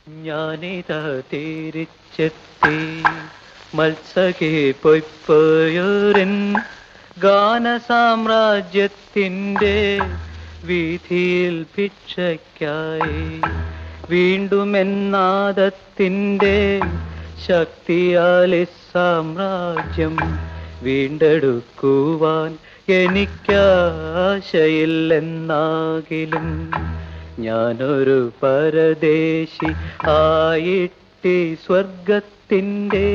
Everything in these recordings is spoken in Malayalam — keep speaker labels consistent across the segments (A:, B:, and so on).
A: ഞാനിതാ തിരിച്ചെത്തി മത്സകെ പൊയ്പോയോരൻ ഗാനസാമ്രാജ്യത്തിൻ്റെ വീതിയിൽ ഭിക്ഷയ്ക്കായി വീണ്ടും എന്നാദത്തിൻ്റെ ശക്തിയാൽ ഈ സാമ്രാജ്യം വീണ്ടെടുക്കുവാൻ എനിക്കാശയില്ലെന്നാകിലും ഞാനൊരു പരദേശി ആയിട്ടി സ്വർഗത്തിൻ്റെ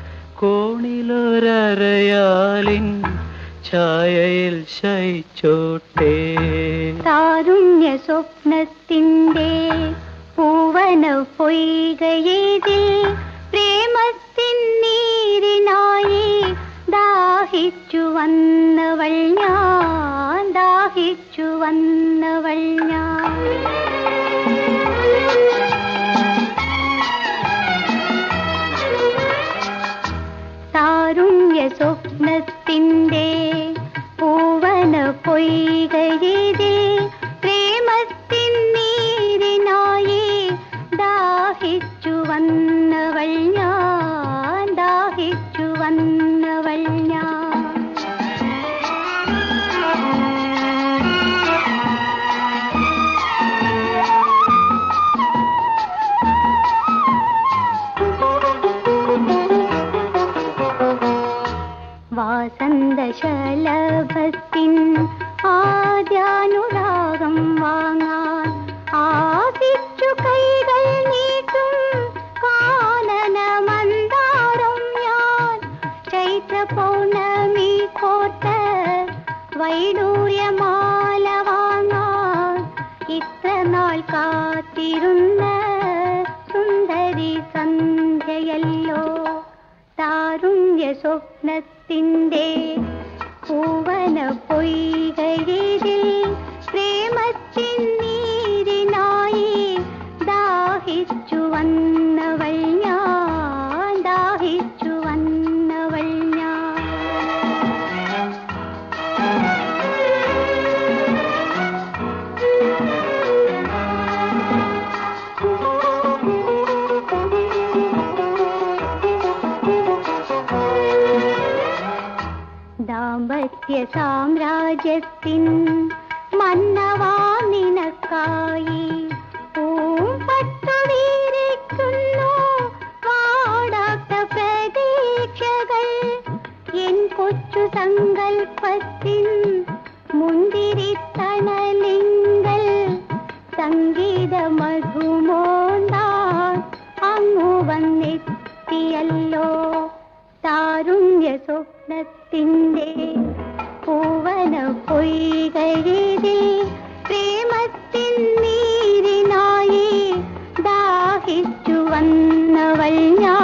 A: കോണിലൊരരയാലിൻ ഛായയിൽ ശയിച്ചോട്ടേ
B: താരുണ്യ സ്വപ്നത്തിൻ്റെ പൂവന പൊയ്കയേതിൽ പ്രേമത്തിൻ നീരിനായി ദാഹിച്ചു വന്നവൾ ഞാൻ ദാഹിച്ചു വന്നവൾ ഞാൻ താരുണ്യ സ്വപ്നത്തിൻ്റെ പൂവന പൊയ്കയിതിൽ പ്രേമത്തിൻ നീരിനായി ദാഹിച്ചു വന്നവൾ ഞാൻ ദാഹിച്ചു വന്നവൾ ഞാൻ വാസന്തശലഭത്തിൻ ആദ്യാനുരാഗം വാങ്ങാൻ ആദിച്ചു കൈകൾ നീട്ടും കാനന മന്ദാരം ഞാൻ ചൈത്ര പൗർണമി കോട്ട വൈഡൂര്യമാല വാങ്ങാൻ ഇത്ര നാൾ കാത്തിരുന്ന സുന്ദരി സന്ധ്യയല്ലോ താരുണ്യ സ്വപ്നത്തിൻ്റെ പൂവന പൊയ്കയിതിൽ പ്രേമത്തിൻ നീരിനായി ദാഹിച്ചു വന്നവൾ ഞാൻ ദാഹിച്ചു വന്നവൾ ഞാൻ ദാമ്പത്യ സാമ്രാജ്യത്തിൻ മന്നവാ നിനക്കായി പൂമ്പട്ടു വീരിക്കുന്നു വാടാത്ത പ്രതീക്ഷകൾ എൻ കൊച്ചു സങ്കൽപ്പത്തിൻ മുന്തിരി തണലിങ്കൽ സംഗീത മധുമോന്താൻ അങ്ങു വന്നെത്തിയല്ലോ താരുണ്യ സ്വപ്നത്തിൻ്റെ പൂവന പൊയ്കഴിതിൽ പ്രേമത്തിൻ നീരിനായി ദാഹിച്ചു വന്നവൾ ഞാൻ